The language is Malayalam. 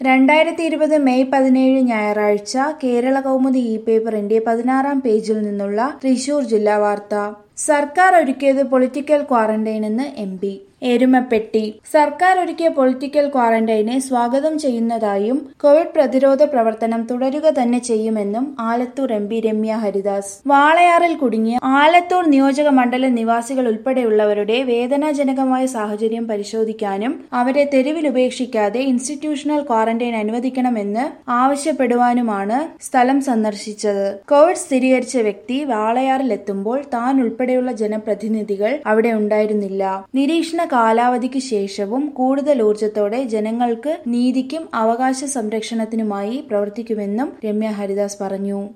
രണ്ടായിരത്തി ഇരുപത് മെയ് പതിനേഴ് ഞായറാഴ്ച കേരള കൗമുദി ഇ പേപ്പറിന്റെ പതിനാറാം പേജിൽ നിന്നുള്ള തൃശൂർ ജില്ലാ വാർത്ത സർക്കാർ ഒരുക്കിയത് പൊളിറ്റിക്കൽ ക്വാറന്റൈനെന്ന് എം പി എരുമപ്പെട്ടി സർക്കാർ ഒരുക്കിയ പൊളിറ്റിക്കൽ ക്വാറന്റൈനെ സ്വാഗതം ചെയ്യുന്നതായും കോവിഡ് പ്രതിരോധ പ്രവർത്തനം തുടരുക തന്നെ ചെയ്യുമെന്നും ആലത്തൂർ എം പി രമ്യ ഹരിദാസ് വാളയാറിൽ കുടുങ്ങിയ ആലത്തൂർ നിയോജക മണ്ഡല നിവാസികൾ ഉൾപ്പെടെയുള്ളവരുടെ വേദനാജനകമായ സാഹചര്യം പരിശോധിക്കാനും അവരെ തെരുവിൽ ഉപേക്ഷിക്കാതെ ഇൻസ്റ്റിറ്റ്യൂഷണൽ ക്വാറന്റൈൻ അനുവദിക്കണമെന്ന് ആവശ്യപ്പെടുവാനുമാണ് സ്ഥലം സന്ദർശിച്ചത് കോവിഡ് സ്ഥിരീകരിച്ച വ്യക്തി വാളയാറിലെത്തുമ്പോൾ താൻ ഉൾപ്പെടെയുള്ള ജനപ്രതിനിധികൾ അവിടെ ഉണ്ടായിരുന്നില്ല നിരീക്ഷണ കാലാവധിക്ക് ശേഷവും കൂടുതൽ ഊർജത്തോടെ ജനങ്ങൾക്ക് നീതിക്കും അവകാശ സംരക്ഷണത്തിനുമായി പ്രവർത്തിക്കുമെന്നും രമ്യ ഹരിദാസ് പറഞ്ഞു